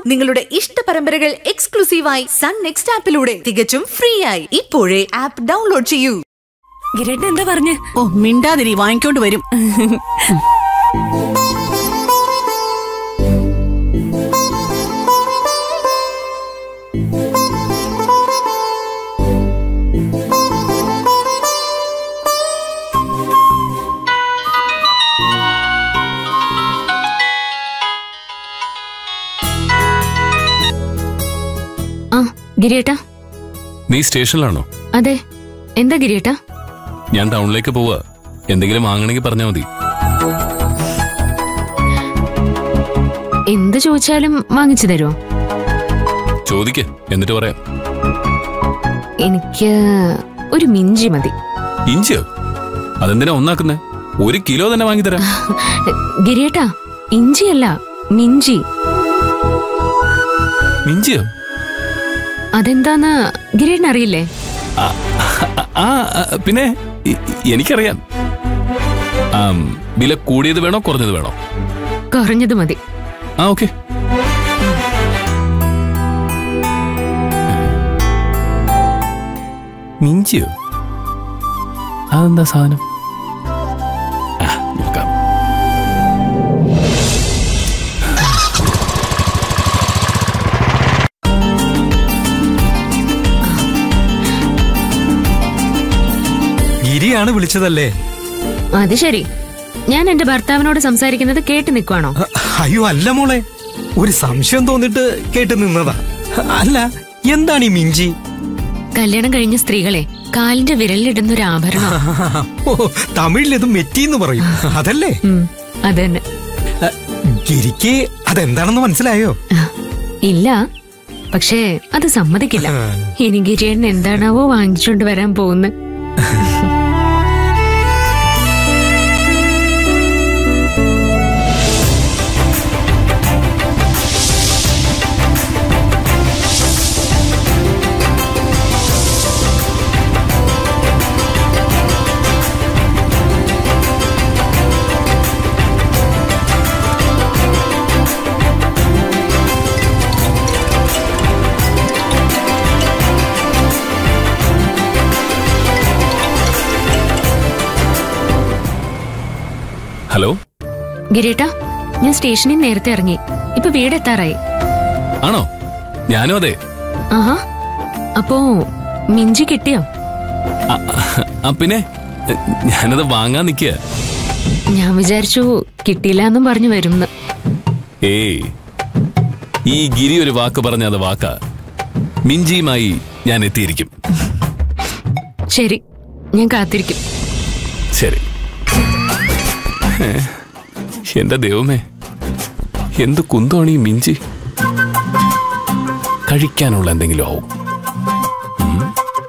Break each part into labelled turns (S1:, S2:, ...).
S1: നിങ്ങളുടെ ഇഷ്ട പരമ്പരകൾ എക്സ്ക്ലൂസീവായി സൺ നെക്സ്റ്റ് ആപ്പിലൂടെ തികച്ചും ഫ്രീ ആയി ഇപ്പോഴേ ആപ്പ് ഡൗൺലോഡ് ചെയ്യൂ
S2: ഗിരേട്ടൻ എന്താ പറഞ്ഞ്
S3: ഓ മിണ്ടാതിരി വാങ്ങിക്കൊണ്ട് വരും
S2: ആ ഗിരിയേട്ടാ
S4: നീ സ്റ്റേഷനിലാണോ
S2: അതെ എന്താ ഗിരിയേട്ടാ
S4: ഞാൻ ടൗണിലേക്ക് പോവാ എന്തെങ്കിലും വാങ്ങണമെങ്കിൽ പറഞ്ഞാൽ മതി
S2: എന്ത് ചോദിച്ചാലും വാങ്ങിച്ചു തരുമോ
S4: ചോദിക്ക് എന്നിട്ട് പറയാം
S2: എനിക്ക് ഒരു മിഞ്ചി മതി
S4: ഇഞ്ചിയോ അതെന്തിനാ ഒന്നാക്കുന്നേ ഒരു കിലോ തന്നെ വാങ്ങിത്തരാം
S2: ഗിരിയേട്ടാ ഇഞ്ചിയല്ല മിഞ്ചി
S4: ഇഞ്ചിയോ
S2: അതെന്താന്ന് ഗിരിയേട്ടൻ അറിയില്ലേ
S4: ആ, ആ ആ, പിന്നെ ഇ- എനിക്കറിയാം ആം, വില കൂടിയത് വേണോ കുറഞ്ഞത് വേണോ
S2: കുറഞ്ഞത് മതി
S4: ആ ഓക്കെ മിഞ്ചിയോ അതെന്താ സാധനം ആ, നോക്കാം
S5: ഗിരിയാണ് വിളിച്ചതല്ലേ
S2: അത് ശരി ഞാൻ എന്റെ ഭർത്താവിനോട് സംസാരിക്കുന്നത് കേട്ട് നിൽക്കുവാണോ
S5: അ- അയ്യോ അല്ല മോളെ ഒരു സംശയം തോന്നിട്ട് കേട്ട് നിന്നതാ അല്ല എന്താണ് ഈ മിഞ്ചി
S2: കല്യാണം കഴിഞ്ഞ സ്ത്രീകളെ കാലിന്റെ വിരലിലിടുന്ന ഒരു ആഭരണം
S5: ഓ തമിഴിൽ ഇത് മെറ്റി എന്ന് പറയും അതല്ലേ
S2: ഉം, അതന്നെ
S5: അ, ഗിരിക്ക് അതെന്താണെന്ന് മനസ്സിലായോ
S2: ആ, ഇല്ല പക്ഷേ അത് സമ്മതിക്കില്ല ഇനി ഗിരിയേട്ടൻ എന്താണാവോ വാങ്ങിച്ചോണ്ട് വരാൻ പോകുന്നത്
S4: ഹലോ
S2: ഗിരിയേട്ടാ ഞാൻ സ്റ്റേഷനിൽ നേരത്തെ ഇറങ്ങി ഇപ്പൊ വീടെത്താറായി
S4: ആണോ ഞാനും അതെ
S2: ആഹാ അപ്പോ മിഞ്ചി കിട്ടിയോ
S4: ആ, ആ പിന്നെ ഞാനത് വാങ്ങാൻ നിൽക്കുക
S2: ഞാൻ വിചാരിച്ചു കിട്ടിയില്ല എന്നും പറഞ്ഞു വരുംന്ന്
S4: ഏയ് ഈ ഗിരി ഒരു വാക്ക് പറഞ്ഞ അത് വാക്കാ മിഞ്ചിയുമായി ഞാൻ എത്തിയിരിക്കും
S2: ശരി ഞാൻ കാത്തിരിക്കും
S4: ശരി ഏ, എന്റെ ദൈവമേ എന്ത് കുന്തമാണ് ഈ മിഞ്ചി കഴിക്കാനുള്ള എന്തെങ്കിലും ആവും ഉം.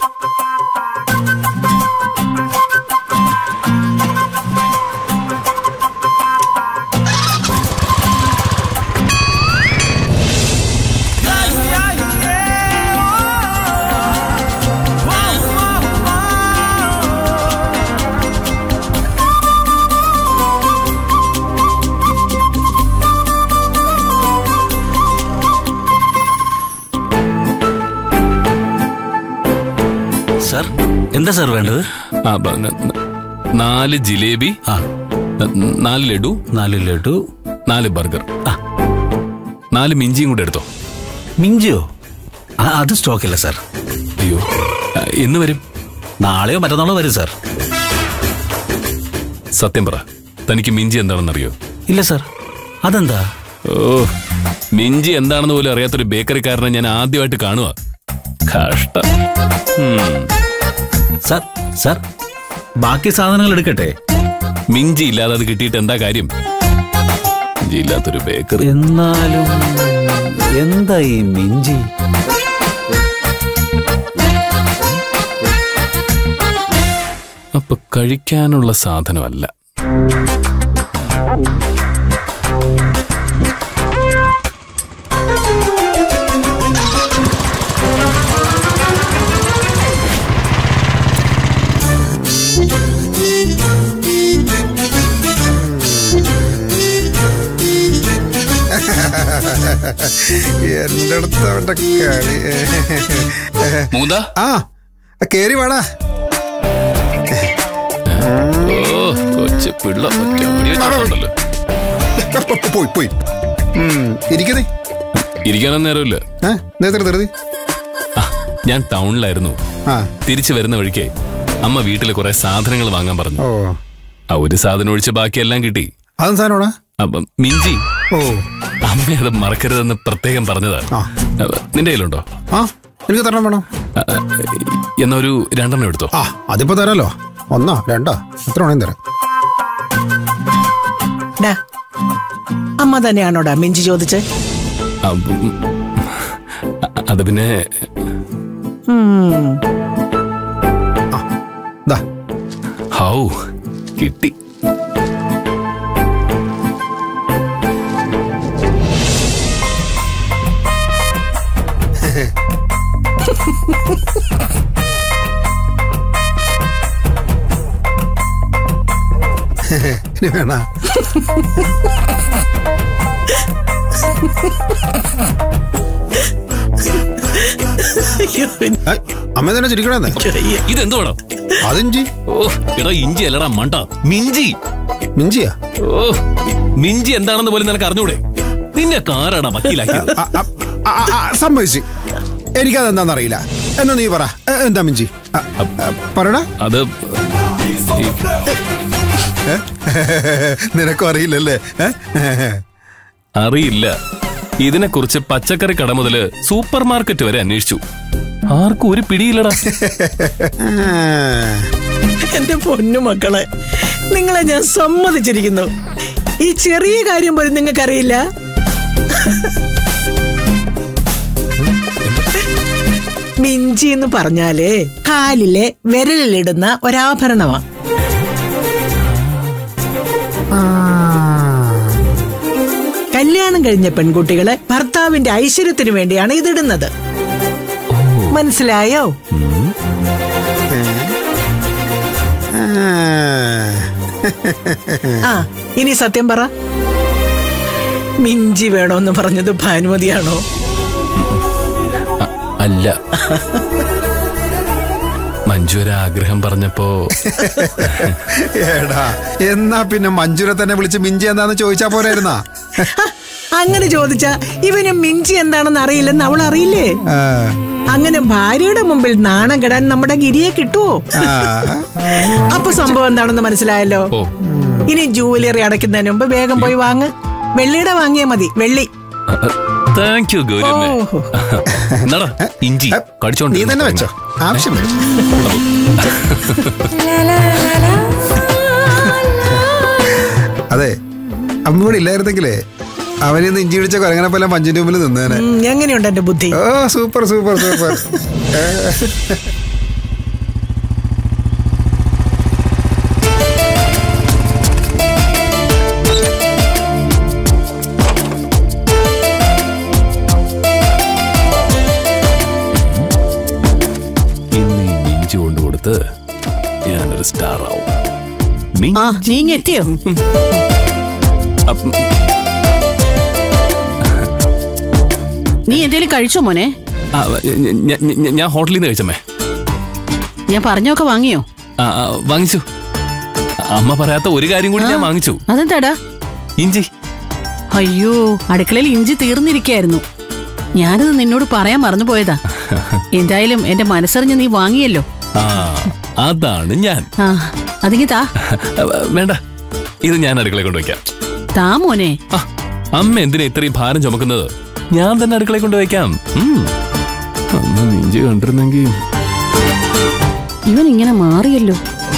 S6: സാർ എന്താ സാർ വേണ്ടത്
S4: ആ, ബ- ന- ന- നാല് ജിലേബി
S6: ആ
S4: ന- നാല് ലഡു
S6: നാല് ലഡു
S4: നാല് ബർഗർ
S6: ആ.
S4: നാല് മിഞ്ചിയും കൂടെ എടുത്തോ
S6: മിഞ്ചിയോ ആ അത് സ്റ്റോക്കില്ല സാർ
S4: അയ്യോ ആ, എന്ന് വരും
S6: നാളെയോ മറ്റന്നാളോ വരും സാർ
S4: സത്യം പറ തനിക്ക് മിഞ്ചി എന്താണെന്നറിയോ
S6: ഇല്ല സാർ അതെന്താ
S4: ഓ മിഞ്ചി എന്താണെന്ന് പോലും അറിയാത്തൊരു ബേക്കറിക്കാരനെ ഞാൻ ആദ്യമായിട്ട് കാണുക കഷ്ടം ഉം.
S6: സാർ സാർ ബാക്കി സാധനങ്ങൾ എടുക്കട്ടെ
S4: മിഞ്ചി ഇല്ലാതെ അത് കിട്ടിയിട്ട് എന്താ കാര്യം മിഞ്ചി ഇല്ലാത്തൊരു ബേക്കറി
S6: എന്നാലും എന്താ ഈ മിഞ്ചി
S4: അപ്പൊ കഴിക്കാനുള്ള സാധനമല്ല
S7: എന്റെ അടുത്ത് അവന്റെ കളി
S4: മൂന്ത
S7: ആ കേറി വാടാ
S4: ഓ കൊച്ചു പിള്ള ഒറ്റ ഓടി വെച്ചിട്ടുണ്ടല്ലോ.
S7: പോയി പോയി ഉം, ഇരിക്കുന്നേ
S4: ഇരിക്കാനൊന്നും നേരമില്ല
S7: ഏ നേരത്തെ തെറുതി
S4: ആ, ഞാൻ ടൗണിലായിരുന്നു
S7: ആ
S4: തിരിച്ചു വരുന്ന വഴിക്ക് അമ്മ വീട്ടിൽ കുറെ സാധനങ്ങൾ വാങ്ങാൻ പറഞ്ഞു
S7: ഓ
S4: ആ ഒരു സാധനം ഒഴിച്ച് ബാക്കിയെല്ലാം കിട്ടി
S7: അതും സാധനമാടാ
S4: അപ്പം മിഞ്ചി
S7: ഓ
S4: അമ്മ അത് മറക്കരുതെന്ന് പ്രത്യേകം പറഞ്ഞതാ
S7: ആ.
S4: അപ്പൊ നിന്റെ കയ്യിലുണ്ടോ
S7: ആ എനിക്ക് തരണം വേണം
S4: ആ, ആ, എന്നാ ഒരു രണ്ടെണ്ണം എടുത്തോ
S7: ആ അതിപ്പോ തരാലോ ഒന്നോ രണ്ടോ എത്ര വേണേലും തരാം
S3: ഡാ അമ്മ തന്നെയാണോടാ മിഞ്ചി ചോദിച്ചേ
S4: ആ, ഉം, ആ, അത് പിന്നെ
S7: ദാ
S4: ഹൗ കിട്ടി
S7: ഇനി വേണ അമ്മ തന്നെ ചിരിക്കണേ
S4: ഇതെന്ത് വേണം
S7: അതിഞ്ചി
S4: ഓ എടാ ഇഞ്ചി അല്ലടാ മണ്ട മിഞ്ചി
S7: മിഞ്ചിയാ
S4: ഓ മിഞ്ചി എന്താണെന്ന് പോലും നിനക്ക് അറിഞ്ഞൂടെ നിന്നെ കാരാടാ വക്കീലാക്കിയത്
S7: ആ, ആ, ആ, ആ, ആ, സമ്മതിച്ച് എനിക്കത് എന്താണെന്നറിയില്ല എന്നാ നീ പറ എ, എന്താ മിഞ്ചി ആ, ആ, പറടാ
S4: അത് ഈ-
S7: നിനക്കും അറിയില്ലല്ലേ ഏ?
S4: അറിയില്ല ഇതിനെക്കുറിച്ച് പച്ചക്കറി കട മുതല് സൂപ്പർ മാർക്കറ്റ് വരെ അന്വേഷിച്ചു ആർക്കും ഒരു പിടിയില്ലടാ
S7: ആ.
S3: എന്റെ പൊന്നു മക്കളെ നിങ്ങളെ ഞാൻ സമ്മതിച്ചിരിക്കുന്നു ഈ ചെറിയ കാര്യം പോലും നിങ്ങൾക്കറിയില്ല മിഞ്ചി എന്ന് പറഞ്ഞാല് കാലിലെ വിരലിലിടുന്ന ഒരാഭരണമാ കല്യാണം കഴിഞ്ഞ പെൺകുട്ടികളെ ഭർത്താവിന്റെ ഐശ്വര്യത്തിന് വേണ്ടിയാണ് ഇതിടുന്നത് മനസ്സിലായോ
S7: ആ.
S3: ആ ഇനി സത്യം പറ മിഞ്ചി വേണോന്ന് പറഞ്ഞത് ഭാനുമതിയാണോ
S4: അ- അല്ല മഞ്ജു ഒരു ആഗ്രഹം പറഞ്ഞപ്പോ
S7: എടാ എന്നാ പിന്നെ മഞ്ജുരെ തന്നെ വിളിച്ച് മിഞ്ചി എന്താന്ന് ചോദിച്ചാ പോരായിരുന്നാ
S3: ഹ, അങ്ങനെ ചോദിച്ചാ ഇവന് മിഞ്ചി എന്താണെന്ന് അറിയില്ലെന്ന് അവൾ അറിയില്ലേ
S7: ആ.
S3: അങ്ങനെ ഭാര്യയുടെ മുമ്പിൽ നാണം കെടാൻ നമ്മുടെ ഗിരിയെ കിട്ടുവോ
S7: ആ.
S3: അപ്പൊ സംഭവം എന്താണെന്ന് മനസ്സിലായല്ലോ
S4: ഓ
S3: ഇനി ജൂവലറി അടയ്ക്കുന്നതിന് മുമ്പ് വേഗം പോയി വാങ്ങ് വെള്ളിയുടെ വാങ്ങിയാ മതി വെള്ളി
S4: താങ്ക് യു ഗൗരമ്മേ
S3: ഓഹോ.
S4: എന്നടാ ഇഞ്ചി കടിച്ചോണ്ട്
S7: നീ തന്നെ വെച്ചോ ആവശ്യമില്ല അതെ അമ്മ ഇവിടെ ഇല്ലായിരുന്നെങ്കിലേ അവനിന്ന് ഇഞ്ചി പിടിച്ച കൊരങ്ങനെ പോലെ മഞ്ജുന്റെ മുമ്പിൽ നിന്നേനെ
S3: ഉം, എങ്ങനെയുണ്ട് എന്റെ ബുദ്ധി
S7: ഓ സൂപ്പർ സൂപ്പർ സൂപ്പർ ഏ.
S4: ഇന്ന് ഈ മിഞ്ചി കൊണ്ട് കൊടുത്ത് ഞാനൊരു സ്റ്റാർ ആവും
S3: ആ നീ എത്തിയോ
S4: അപ്പം
S8: നീ എന്തേലും കഴിച്ചോ മോനെ
S4: ആ, ഞ- ഞ- ഞ- ഞാൻ ഹോട്ടലിൽ നിന്ന് കഴിച്ചമ്മേ
S8: ഞാൻ പറഞ്ഞൊക്കെ വാങ്ങിയോ
S4: ആ, ആ, വാങ്ങിച്ചു അമ്മ പറയാത്ത ഒരു കാര്യം കൂടി ഞാൻ വാങ്ങിച്ചു
S8: അതെന്താടാ
S4: ഇഞ്ചി
S8: അയ്യോ അടുക്കളയിൽ ഇഞ്ചി തീർന്നിരിക്കായിരുന്നു ഞാനത് നിന്നോട് പറയാൻ മറന്നു പോയതാ എന്തായാലും എന്റെ മനസ്സറിഞ്ഞ് നീ വാങ്ങിയല്ലോ
S4: ആ അതാണ് ഞാൻ
S8: ആ അതിങ്ങി താ
S4: വേണ്ട ഇത് ഞാൻ അടുക്കളയിൽ കൊണ്ടുവയ്ക്കാം
S8: താ മോനെ
S4: ആ, അമ്മ എന്തിനാ ഇത്രയും ഭാരം ചുമക്കുന്നത് ഞാൻ തന്നെ അടുക്കളയിൽ കൊണ്ടുവയ്ക്കാം ഉം. അമ്മ ഇഞ്ചി കണ്ടിരുന്നെങ്കിൽ
S8: ഇവൻ ഇങ്ങനെ മാറിയല്ലോ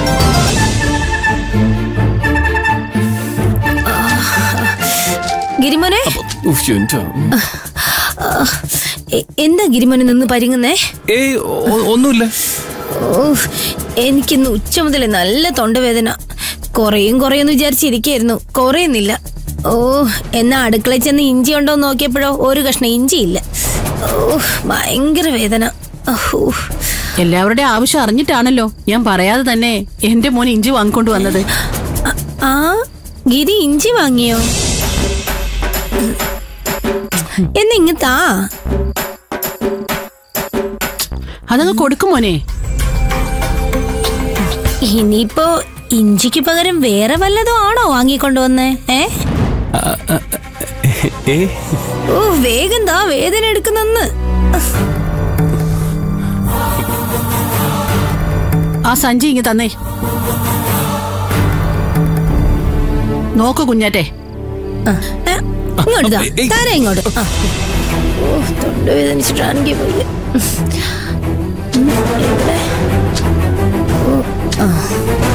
S1: ഗിരിമോനെ
S4: ഉഫ്, എൻ്റെ അമ്മ.
S1: എ- എന്താ ഗിരിമോനെ നിന്ന് പരിങ്ങുന്നേ
S4: ഏയ് ഒ- ഒന്നുമില്ല
S1: ഓഹ് എനിക്കിന്ന് ഉച്ച മുതൽ നല്ല തൊണ്ടവേദന കുറയും കുറയെന്ന് വിചാരിച്ചിരിക്കായിരുന്നു കുറയുന്നില്ല ഓ എന്നാ അടുക്കളയിൽ ചെന്ന് ഇഞ്ചി ഉണ്ടോ എന്ന് നോക്കിയപ്പോഴോ ഒരു കഷ്ണം ഇഞ്ചി ഇല്ല ഓഹ് ഭയങ്കര വേദന ഓഹ്
S8: എല്ലാവരുടെ ആവശ്യം അറിഞ്ഞിട്ടാണല്ലോ ഞാൻ പറയാതെ തന്നെ എന്റെ മോൻ ഇഞ്ചി വാങ്ങിക്കൊണ്ട് വന്നത്
S1: ആ ഗിരി ഇഞ്ചി വാങ്ങിയോ എന്ന് ഇങ്ങ് താ
S8: അതങ്ങ് കൊടുക്കും മോനെ
S1: ഇനിയിപ്പോ ഇഞ്ചിക്ക് പകരം വേറെ വല്ലതും ആണോ വാങ്ങിക്കൊണ്ടുവന്നേ ഏ
S4: ആ, ആ, ഏ
S1: ഓ വേഗം താ വേദന എടുക്കുന്നെന്ന്
S8: ആ സഞ്ചി ഇങ്ങ് തന്നേ നോക്ക് കുഞ്ഞാറ്റെ
S1: ആ, ഏ, ഇങ്ങോട്ട് താ
S4: ഏയ്.
S1: താരാ ഇങ്ങോട്ട് ആ. ഓ തൊണ്ട വേദനിച്ചിട്ടാണെങ്കിൽ വയ്യ ഉം, ഇവിടെ. ഓ, ആ